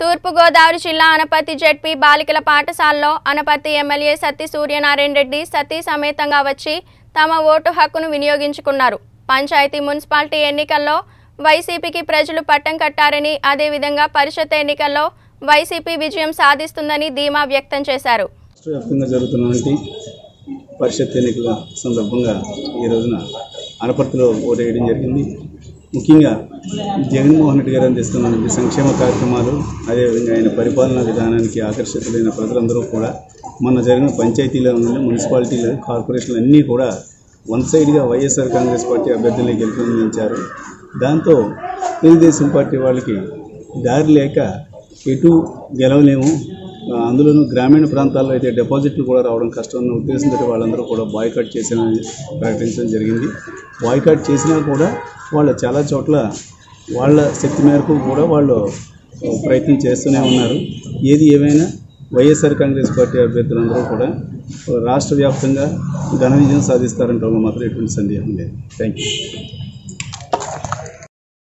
తూర్పుగోదావరి జిల్లా అనపర్తి జెడ్పీ బాలికల పాఠశాలలో అనపర్తి ఎమ్మెల్యే సత్తి సూర్యనారాయణ రెడ్డి సతీ సమేతంగా వచ్చి తమ ఓటు హక్కును వినియోగించుకున్నారు పంచాయతీ మున్సిపాలిటీ ఎన్నికల్లో వైసీపీకి ప్రజలు పట్టం కట్టారని అదేవిధంగా పరిషత్ ఎన్నికల్లో వైసీపీ విజయం సాధిస్తుందని ధీమా వ్యక్తం చేశారు రాష్ట్ర వ్యాప్తంగా జరుగుతున్నటువంటి పరిషత్ ఎన్నికల సందర్భంగా ఈ రోజున అనపర్తిలో ఓటు వేయడం జరిగింది ముఖ్యంగా జగన్మోహన్ రెడ్డి గారు అందిస్తున్నటువంటి సంక్షేమ కార్యక్రమాలు అదేవిధంగా ఆయన పరిపాలనా విధానానికి ఆకర్షితులైన ప్రజలందరూ కూడా మొన్న జరిగిన పంచాయతీలో ఉన్న మున్సిపాలిటీలు కార్పొరేషన్లు అన్నీ కూడా వన్ సైడ్గా వైఎస్ఆర్ కాంగ్రెస్ పార్టీ అభ్యర్థుల్ని గెలుపొందించారు దాంతో తెలుగుదేశం పార్టీ వాళ్ళకి దారి లేక ఎటు గెలవలేము ఆ, అందులోనూ గ్రామీణ ప్రాంతాల్లో అయితే డిపాజిట్లు కూడా రావడం కష్టం అన్న ఉద్దేశంతో వాళ్ళందరూ కూడా బాయ్కాట్ చేసిన ప్రకటించడం జరిగింది బాయ్కాట్ చేసినా కూడా వాళ్ళు చాలా చోట్ల వాళ్ళ శక్తి మేరకు కూడా వాళ్ళు ప్రయత్నం చేస్తూనే ఉన్నారు ఏది ఏమైనా వైఎస్ఆర్ కాంగ్రెస్ పార్టీ అభ్యర్థులందరూ కూడా రాష్ట్ర వ్యాప్తంగా ఘన విజయం సాధిస్తారంటే మాత్రం ఎటువంటి సందేహం లేదు థ్యాంక్ యూ